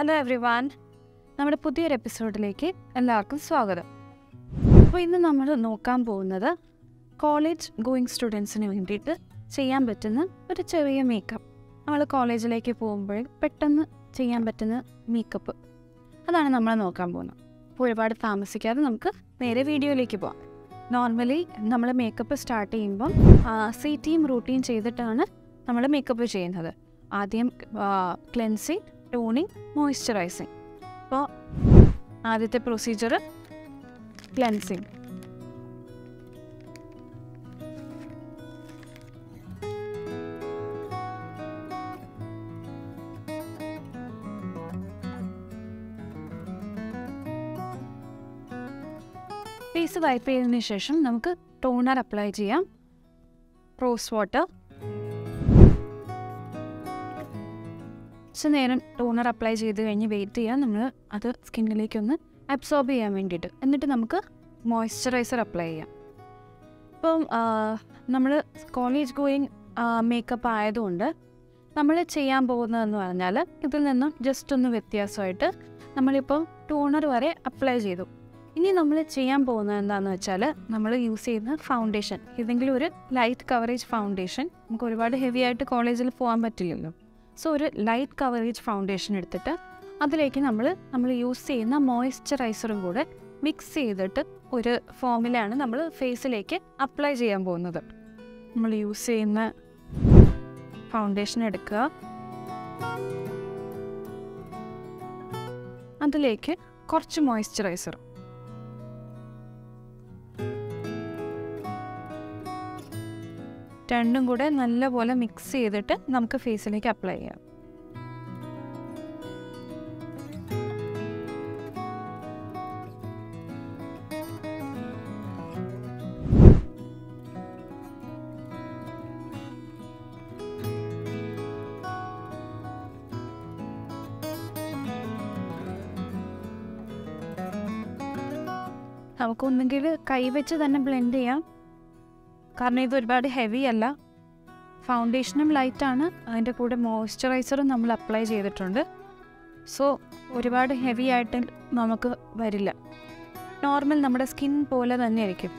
hello every one നമ്മുടെ പുതിയൊരു എപ്പിസോഡിലേക്ക് എല്ലാവർക്കും സ്വാഗതം അപ്പോൾ ഇന്ന് നമ്മൾ നോക്കാൻ പോകുന്നത് കോളേജ് ഗോയിങ് സ്റ്റുഡൻസിന് വേണ്ടിയിട്ട് ചെയ്യാൻ പറ്റുന്ന ഒരു ചെറിയ മേക്കപ്പ് നമ്മൾ കോളേജിലേക്ക് പോകുമ്പോൾ പെട്ടെന്ന് ചെയ്യാൻ പറ്റുന്ന മേക്കപ്പ് അതാണ് നമ്മൾ നോക്കാൻ പോകുന്നത് അപ്പോൾ ഒരുപാട് താമസിക്കാതെ നമുക്ക് നേരെ വീഡിയോയിലേക്ക് പോകാം നോർമലി നമ്മൾ മേക്കപ്പ് സ്റ്റാർട്ട് ചെയ്യുമ്പം സീറ്റിയും റൂട്ടീൻ ചെയ്തിട്ടാണ് നമ്മൾ മേക്കപ്പ് ചെയ്യുന്നത് ആദ്യം ക്ലെൻസിങ് ടോണിങ് മോയ്സ്ചറൈസിങ് അപ്പോൾ ആദ്യത്തെ പ്രൊസീജിയർ ക്ലെൻസിങ് ഫേസ് വൈപ്പ് ചെയ്തതിന് ശേഷം നമുക്ക് ടോണർ അപ്ലൈ ചെയ്യാം റോസ് വാട്ടർ കുറച്ച് നേരം ടോണർ അപ്ലൈ ചെയ്ത് കഴിഞ്ഞ് വെയിറ്റ് ചെയ്യാം നമ്മൾ അത് സ്കിന്നിലേക്ക് ഒന്ന് അബ്സോർബ് ചെയ്യാൻ വേണ്ടിയിട്ട് എന്നിട്ട് നമുക്ക് മോയ്സ്ചറൈസർ അപ്ലൈ ചെയ്യാം ഇപ്പം നമ്മൾ കോളേജ് ഗോയിങ് മേക്കപ്പ് ആയതുകൊണ്ട് നമ്മൾ ചെയ്യാൻ പോകുന്നതെന്ന് പറഞ്ഞാൽ ഇതിൽ നിന്നും ജസ്റ്റ് ഒന്ന് വ്യത്യാസമായിട്ട് നമ്മളിപ്പം ടോണർ വരെ അപ്ലൈ ചെയ്തു ഇനി നമ്മൾ ചെയ്യാൻ പോകുന്നത് എന്താണെന്ന് വെച്ചാൽ നമ്മൾ യൂസ് ചെയ്യുന്ന ഫൗണ്ടേഷൻ ഏതെങ്കിലും ഒരു ലൈറ്റ് കവറേജ് ഫൗണ്ടേഷൻ നമുക്ക് ഒരുപാട് ഹെവി ആയിട്ട് കോളേജിൽ പോകാൻ പറ്റില്ലല്ലോ സോ ഒരു ലൈറ്റ് കവറേജ് ഫൗണ്ടേഷൻ എടുത്തിട്ട് അതിലേക്ക് നമ്മൾ നമ്മൾ യൂസ് ചെയ്യുന്ന മോയ്സ്ചറൈസറും കൂടെ മിക്സ് ചെയ്തിട്ട് ഒരു ഫോമിലാണ് നമ്മൾ ഫേസിലേക്ക് അപ്ലൈ ചെയ്യാൻ പോകുന്നത് നമ്മൾ യൂസ് ചെയ്യുന്ന ഫൗണ്ടേഷൻ എടുക്കുക അതിലേക്ക് കുറച്ച് മോയ്സ്ചറൈസർ രണ്ടും കൂടെ നല്ലപോലെ മിക്സ് ചെയ്തിട്ട് നമുക്ക് ഫേസിലേക്ക് അപ്ലൈ ചെയ്യാം നമുക്കൊന്നെങ്കിൽ കൈവച്ച് തന്നെ ബ്ലെൻഡ് ചെയ്യാം കാരണം ഇത് ഒരുപാട് ഹെവി അല്ല ഫൗണ്ടേഷനും ലൈറ്റാണ് അതിൻ്റെ കൂടെ മോയ്സ്ചറൈസറും നമ്മൾ അപ്ലൈ ചെയ്തിട്ടുണ്ട് സോ ഒരുപാട് ഹെവി ആയിട്ട് നമുക്ക് വരില്ല നോർമൽ നമ്മുടെ സ്കിൻ പോലെ തന്നെ ആയിരിക്കും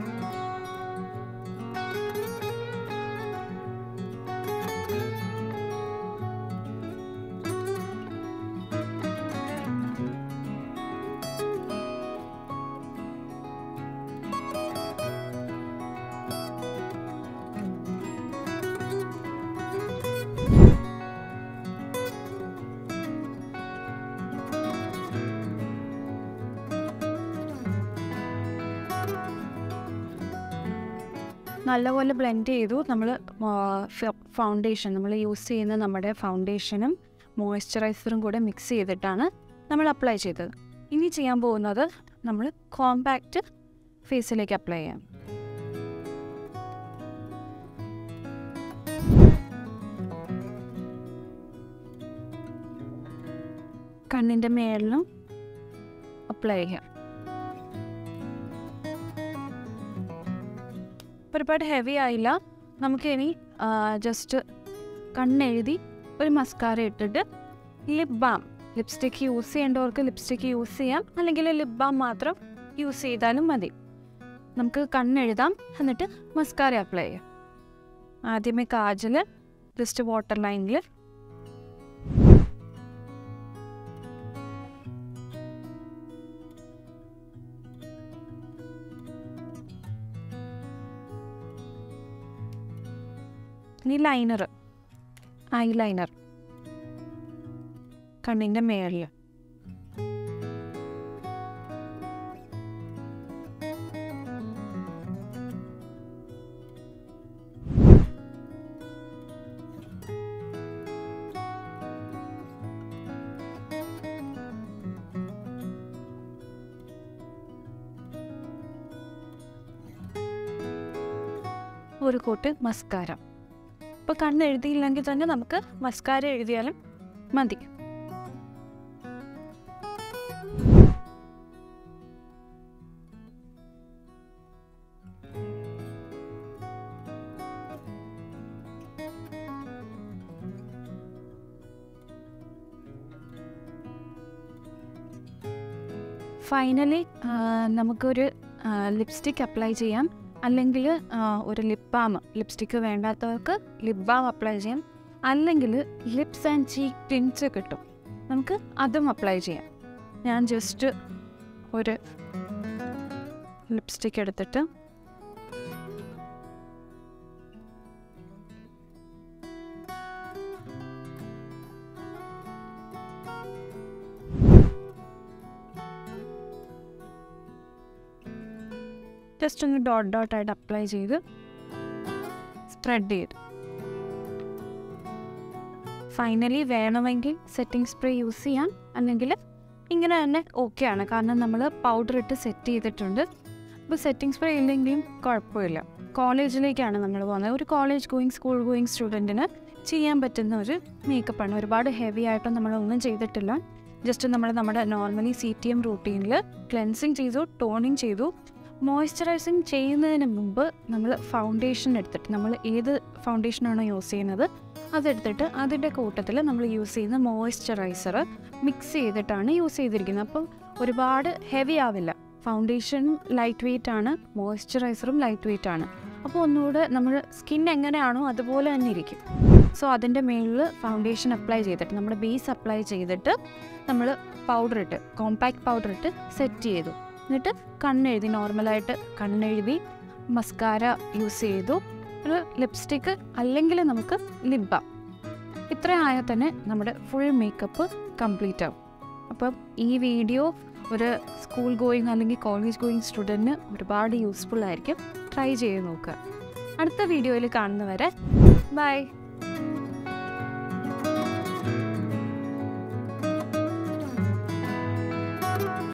നല്ലപോലെ ബ്ലെൻഡ് ചെയ്തു നമ്മൾ ഫൗണ്ടേഷൻ നമ്മൾ യൂസ് ചെയ്യുന്ന നമ്മുടെ ഫൗണ്ടേഷനും മോയ്സ്ചറൈസറും കൂടെ മിക്സ് ചെയ്തിട്ടാണ് നമ്മൾ അപ്ലൈ ചെയ്തത് ഇനി ചെയ്യാൻ പോകുന്നത് നമ്മൾ കോമ്പാക്റ്റ് ഫേസിലേക്ക് അപ്ലൈ ചെയ്യാം കണ്ണിൻ്റെ മേളിലും അപ്ലൈ ചെയ്യാം ഒരുപാട് ഹെവി ആയില്ല നമുക്ക് ഇനി ജസ്റ്റ് കണ്ണെഴുതി ഒരു മസ്കാര ഇട്ടിട്ട് ലിപ് ബാം ലിപ്സ്റ്റിക്ക് യൂസ് ചെയ്യേണ്ടവർക്ക് ലിപ്സ്റ്റിക്ക് യൂസ് ചെയ്യാം അല്ലെങ്കിൽ ലിപ് ബാം മാത്രം യൂസ് ചെയ്താലും മതി നമുക്ക് കണ്ണെഴുതാം എന്നിട്ട് മസ്കാര അപ്ലൈ ചെയ്യാം ആദ്യമേ കാജൽ ജസ്റ്റ് വാട്ടർ ലൈനിൽ ഇനി ലൈനർ ഐ ലൈനർ കണ്ണിൻ്റെ മേളിൽ ഒരു കൂട്ട് മസ്കാര ഇപ്പോൾ കണ്ണ് എഴുതിയില്ലെങ്കിൽ തന്നെ നമുക്ക് മസ്കാര എഴുതിയാലും മതി ഫൈനലി നമുക്കൊരു ലിപ്സ്റ്റിക് അപ്ലൈ ചെയ്യാം അല്ലെങ്കിൽ ഒരു ലിപ് ബാം ലിപ്സ്റ്റിക്ക് വേണ്ടാത്തവർക്ക് ലിപ് ബാം അപ്ലൈ ചെയ്യാം അല്ലെങ്കിൽ ലിപ്സ് ആൻഡ് ചീക്ക് ടിൻസ് കിട്ടും നമുക്ക് അതും അപ്ലൈ ചെയ്യാം ഞാൻ ജസ്റ്റ് ഒരു ലിപ്സ്റ്റിക്ക് എടുത്തിട്ട് ജസ്റ്റ് ഒന്ന് ഡോട്ട് ഡോട്ടായിട്ട് അപ്ലൈ ചെയ്ത് സ്പ്രെഡ് ചെയ്ത് ഫൈനലി വേണമെങ്കിൽ സെറ്റിംഗ് സ്പ്രേ യൂസ് ചെയ്യാം അല്ലെങ്കിൽ ഇങ്ങനെ തന്നെ ഓക്കെ ആണ് കാരണം നമ്മൾ പൗഡർ ഇട്ട് സെറ്റ് ചെയ്തിട്ടുണ്ട് അപ്പോൾ സെറ്റിംഗ് സ്പ്രേ ഇല്ലെങ്കിലും കുഴപ്പമില്ല കോളേജിലേക്കാണ് നമ്മൾ പോകുന്നത് ഒരു കോളേജ് ഗോയിങ് സ്കൂൾ ഗോയിങ് സ്റ്റുഡൻറ്റിന് ചെയ്യാൻ പറ്റുന്ന ഒരു മേക്കപ്പാണ് ഒരുപാട് ഹെവി ആയിട്ടും നമ്മളൊന്നും ചെയ്തിട്ടില്ല ജസ്റ്റ് നമ്മൾ നമ്മുടെ നോർമലി സി ടി എം റൂട്ടീനിൽ ക്ലെൻസിങ് ചെയ്തു ടോണിങ് ചെയ്തു മോയ്സ്ചറൈസിങ് ചെയ്യുന്നതിന് മുമ്പ് നമ്മൾ ഫൗണ്ടേഷൻ എടുത്തിട്ട് നമ്മൾ ഏത് ഫൗണ്ടേഷനാണോ യൂസ് ചെയ്യുന്നത് അതെടുത്തിട്ട് അതിൻ്റെ കൂട്ടത്തിൽ നമ്മൾ യൂസ് ചെയ്യുന്ന മോയ്സ്ചറൈസർ മിക്സ് ചെയ്തിട്ടാണ് യൂസ് ചെയ്തിരിക്കുന്നത് അപ്പം ഒരുപാട് ഹെവി ആവില്ല ഫൗണ്ടേഷനും ലൈറ്റ് വെയിറ്റ് ആണ് മോയ്സ്ചറൈസറും ലൈറ്റ് വെയിറ്റ് ആണ് അപ്പോൾ ഒന്നുകൂടെ നമ്മൾ സ്കിൻ എങ്ങനെയാണോ അതുപോലെ തന്നെ ഇരിക്കും സോ അതിൻ്റെ മുകളിൽ ഫൗണ്ടേഷൻ അപ്ലൈ ചെയ്തിട്ട് നമ്മുടെ ബേസ് അപ്ലൈ ചെയ്തിട്ട് നമ്മൾ പൗഡർ ഇട്ട് കോമ്പാക്ട് പൗഡർ ഇട്ട് സെറ്റ് ചെയ്തു എന്നിട്ട് കണ്ണെഴുതി നോർമലായിട്ട് കണ്ണെഴുതി മസ്കാര യൂസ് ചെയ്തു ഒരു ലിപ്സ്റ്റിക്ക് അല്ലെങ്കിൽ നമുക്ക് ലിപ് ബാം ഇത്ര ആയാൽ തന്നെ നമ്മുടെ ഫുൾ മേക്കപ്പ് കംപ്ലീറ്റ് ആവും അപ്പം ഈ വീഡിയോ ഒരു സ്കൂൾ ഗോയിങ് അല്ലെങ്കിൽ കോളേജ് ഗോയിങ് സ്റ്റുഡൻറ്റിന് ഒരുപാട് യൂസ്ഫുൾ ആയിരിക്കും ട്രൈ ചെയ്ത് നോക്കുക അടുത്ത വീഡിയോയിൽ കാണുന്നവരെ ബൈ